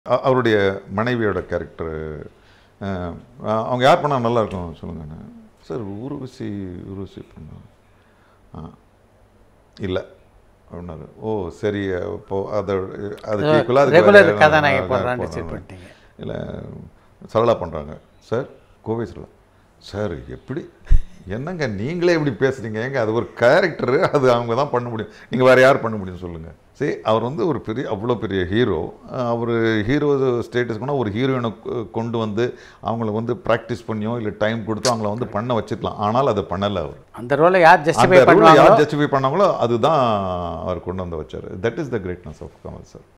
அ- அவருடைய மனைவியோட கேரக்டர் அவங்க யார் பண்ணால் நல்லா இருக்கும் சொல்லுங்கண்ணே சார் ஊர்வசி ஊர்வசி பண்ணா ஆ இல்லை அப்படின்னாரு ஓ சரி இப்போ அதை அதுக்கு equal-ஆ அதுக்கு ரெகுலர் வேற கதாநாயகி யாராவது போடுறான்னு போடுறாங்க. டிசைட் பண்ணிட்டீங்க இல்லை சரளா பண்ணுறாங்க சார் கோவை சரளா சார் எப்படி என்னங்க நீங்களே இப்படி பேசுறீங்க ஏங்க அது ஒரு கேரக்டரு அது அவங்க தான் பண்ண முடியும் நீங்கள் வேறு யார் பண்ண முடியும் சொல்லுங்கள் சரி அவர் வந்து ஒரு பெரிய அவ்வளோ பெரிய ஹீரோ அவர் ஹீரோ ஸ்டேட்டஸ் கூட ஒரு ஹீரோயினை கொண்டு வந்து அவங்கள வந்து ப்ராக்டிஸ் பண்ணியோ இல்லை டைம் கொடுத்தோ அவங்கள வந்து பண்ண வச்சுக்கலாம் ஆனால் அதை பண்ணலை அவர் அந்த ரோலை யார் அந்த ஜஸ்டிஃபை role பண்ணுவாங்களோ யார் ஜஸ்டிஃபை பண்ணாங்களோ அதுதான் அவர் கொண்டு வந்து வச்சார் that is the greatness of Kamal sir